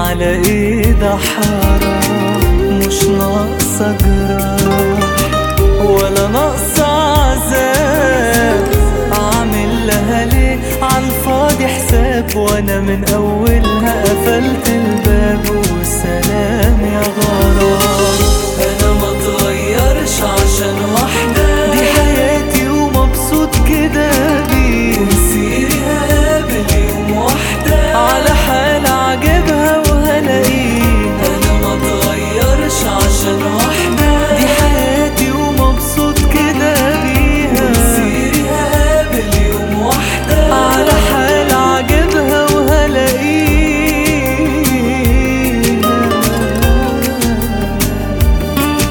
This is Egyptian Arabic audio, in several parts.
على ايد حرام مش ناقصة جراح ولا ناقصة عذاب اعمل لها ليه عالفاضي حساب وانا من اولها قفلت الباب والسلام يا غرام انا ما اتغيرش عشان واحدة دي حياتي ومبسوط كده بيه ومسيري هقابل يوم واحدة على حال عجبها وهلاقيه انا ما اتغيرش عشان واحدة دي حياتي ومبسوط كده بيها ومسيري هقابل يوم واحدة على حال عجبها وهلاقيها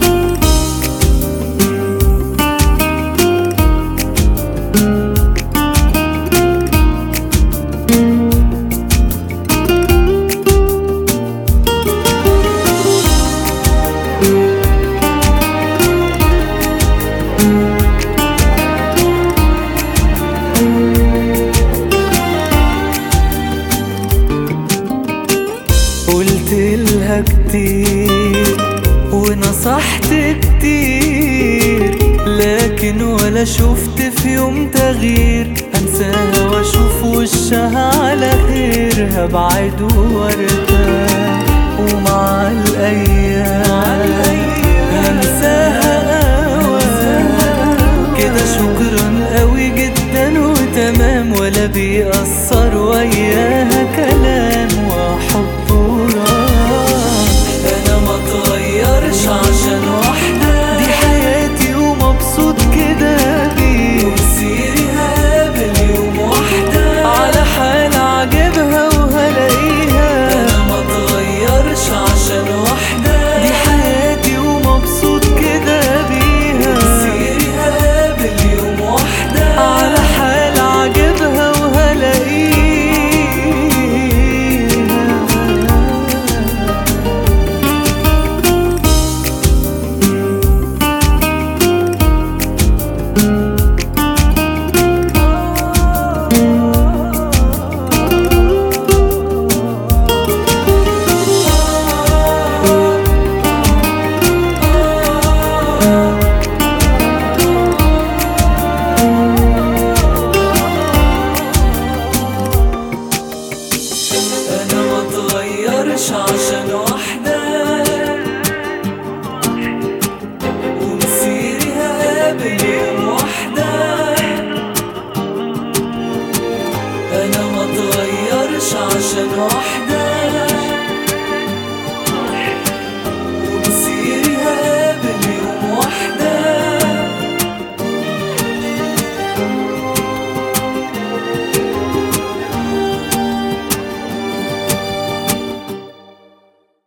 قلت لها كتير ونصحت كتير لكن ولا شفت في يوم تغيير انساها واشوف وشها على خير هبعد وارتاح ومع الايام هنساها أوام كده شكرا قوي جدا وتمام ولا بيأثر وياها كلام وحب وراح انا ما اتغيرش عشان واحدة دي حياتي ومبسوط كده بيه ومسيري هقابل يوم واحدة على حال عجبها وهلاقيها انا ما اتغيرش عشان واحدة دي حياتي ومبسوط كده بيها ومسيري هقابل يوم واحدة على حال عجبها وهلاقيها انا ما اتغيرش عشان